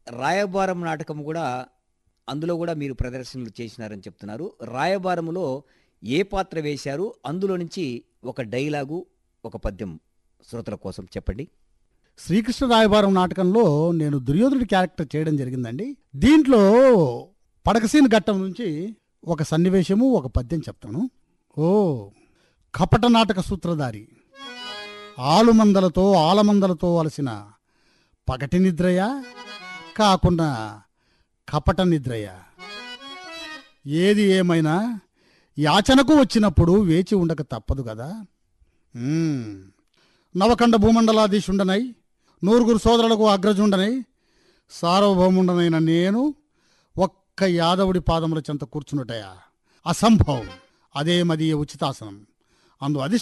రాయబారం నాటకం కూడా అందులో కూడా మీరు ప్రదర్శనలు చేసినారని చెప్తున్నారు రాయబారములో ఏ పాత్ర వేశారు అందులో నుంచి ఒక డైలాగు ఒక పద్యం శ్రోతల కోసం చెప్పండి శ్రీకృష్ణ రాయబారం నాటకంలో నేను దుర్యోధనుడి క్యారెక్టర్ చేయడం జరిగిందండి దీంట్లో పడకసీన ఘట్టం నుంచి ఒక సన్నివేశము ఒక పద్యం చెప్తాను ఓ కపట నాటక సూత్రధారి ఆలుమందలతో ఆలమందలతో అలసిన పగటి నిద్రయా కాకుండా కపట నిద్రయా ఏది ఏమైనా యాచనకు వచ్చినప్పుడు వేచి ఉండక తప్పదు కదా మ్మ్. నవకండ భూమండలాధీశుండనై నూరుగురు సోదరులకు అగ్రజుండనై సార్వభౌముండనైన నేను ఒక్క యాదవుడి పాదముల చెంత కూర్చున్నటయా అసంభవం అదే మదీయ ఉచితాసనం అందు అధిష్ట